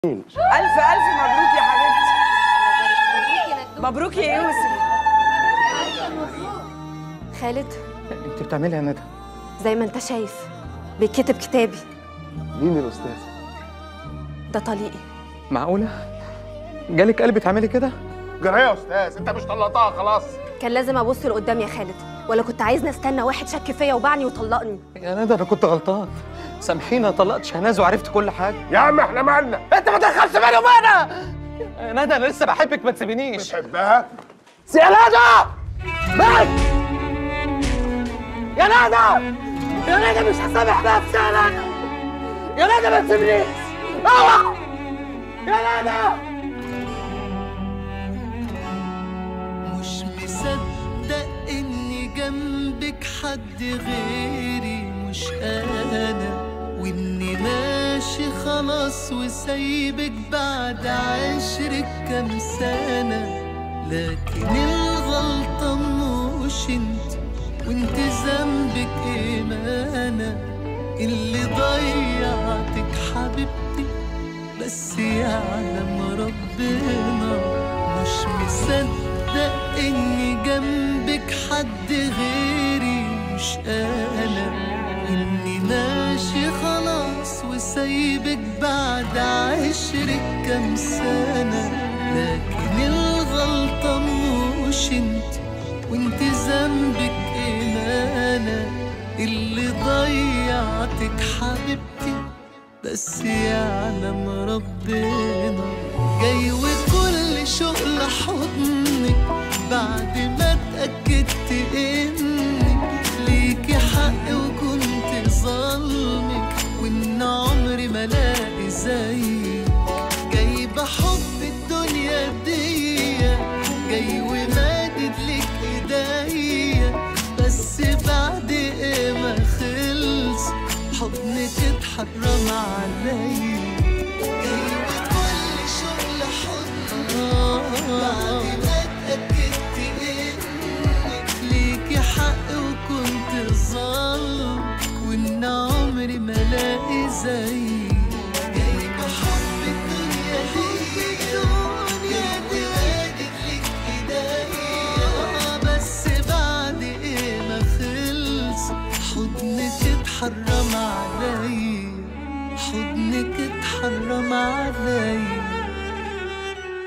ألف ألف مبروك يا حبيبتي مبروك يا يوسف خالد انت بتعملي يا ندى زي ما انت شايف بيتكتب كتابي مين الاستاذ ده طليقي معقوله جالك قلب تعملي كده جرى يا استاذ انت مش طلقتها خلاص كان لازم ابص لقدام يا خالد ولا كنت عايزني استنى واحد شك فيا وبعني وطلقني يا ندى انا كنت غلطان سامحيني طلقت شهناز وعرفت كل حاجه يا عم احنا مالنا انت ما تدخلش بالي ومانا يا ندى انا لسه بحبك ما تسيبينيش بتحبها يا ندى بس يا ندى يا ندى مش هسامح نفسي يا ندى يا ندى ما تسيبنيش اوعى يا ندى مش مصدق اني جنبك حد غيري مش انا واني ماشي خلاص وسايبك بعد عشرك كام سنة لكن الغلطة مش انت وانت ذنبك ايه ما انا اللي ضيعتك حبيبتي بس يعلم ربنا مش مصدق اني جنبك حد غيري مش انا اني ماشي خلاص وسايبك بعد عشرك كام سنة لكن الغلطة مش انت وانت ذنبك ايه ما انا اللي ضيعتك حبيبتي بس يعلم ربنا جاي وكل شغل حضنك بعد ما اتأكدت انك ليكي حق وكنت ظلمك وان عمري ما الاقي زيك جاي بحب الدنيا دي جاي ومادد لك ايديا بس بعد ايه ما خلص حضنك اتحرم عليا جاي بكل شغل حضن بعد ما اتأكدت انك ليكي حق وكنت ظالم وان عمري ما الاقي زيك جاي بحب الدنيا دي الدنيا دي وادد لك ايديا بس بعد ايه ما خلص حضنك اتحرم عليا حضنك اتحرم عليا